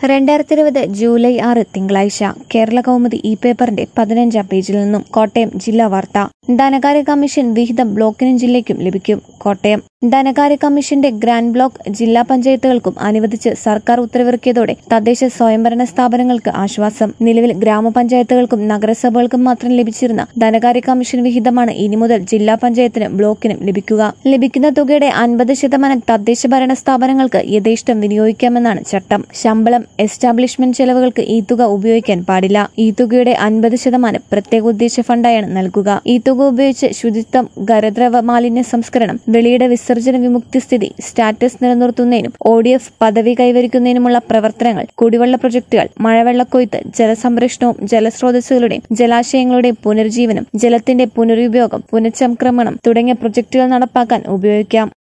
രണ്ടായിരത്തി ഇരുപത് ജൂലൈ ആറ് തിങ്കളാഴ്ച കേരള കൗമുദി ഇ പേപ്പറിന്റെ പതിനഞ്ചാം പേജിൽ നിന്നും കോട്ടയം ജില്ലാ വാർത്ത ധനകാര്യ കമ്മീഷൻ വിഹിതം ബ്ലോക്കിനും ജില്ലയ്ക്കും ലഭിക്കും കോട്ടയം ധനകാര്യ കമ്മീഷന്റെ ഗ്രാൻഡ് ബ്ലോക്ക് ജില്ലാ പഞ്ചായത്തുകൾക്കും അനുവദിച്ച് സർക്കാർ ഉത്തരവിറക്കിയതോടെ തദ്ദേശ സ്വയംഭരണ സ്ഥാപനങ്ങൾക്ക് ആശ്വാസം നിലവിൽ ഗ്രാമപഞ്ചായത്തുകൾക്കും നഗരസഭകൾക്കും മാത്രം ലഭിച്ചിരുന്ന ധനകാര്യ കമ്മീഷൻ വിഹിതമാണ് ഇനി മുതൽ ജില്ലാ പഞ്ചായത്തിനും ബ്ലോക്കിനും ലഭിക്കുക ലഭിക്കുന്ന തുകയുടെ അൻപത് ശതമാനം തദ്ദേശ ഭരണ സ്ഥാപനങ്ങൾക്ക് യഥേഷ്ടം വിനിയോഗിക്കാമെന്നാണ് ചട്ടം ശമ്പളം എസ്റ്റാബ്ലിഷ്മെന്റ് ചെലവുകൾക്ക് ഈ തുക ഉപയോഗിക്കാൻ പാടില്ല ഈ തുകയുടെ അൻപത് ശതമാനം പ്രത്യേക ഉദ്ദേശ ഫണ്ടായാണ് നൽകുക ഈ തുക ഉപയോഗിച്ച് ശുചിത്വം ഖരദ്രവ മാലിന്യ സംസ്കരണം വെളിയുടെ വിസർജന വിമുക്തി സ്ഥിതി സ്റ്റാറ്റസ് നിലനിർത്തുന്നതിനും ഒ ഡി എഫ് പദവി കൈവരിക്കുന്നതിനുമുള്ള പ്രവർത്തനങ്ങൾ കുടിവെള്ള പ്രൊജക്ടുകൾ മഴവെള്ളക്കൊയ്ത്ത് ജലസംരക്ഷണവും ജലസ്രോതസ്സുകളുടെയും ജലാശയങ്ങളുടെയും പുനരുജ്ജീവനം ജലത്തിന്റെ പുനരുപയോഗം പുനഃചംക്രമണം തുടങ്ങിയ പ്രൊജക്ടുകൾ നടപ്പാക്കാൻ ഉപയോഗിക്കാം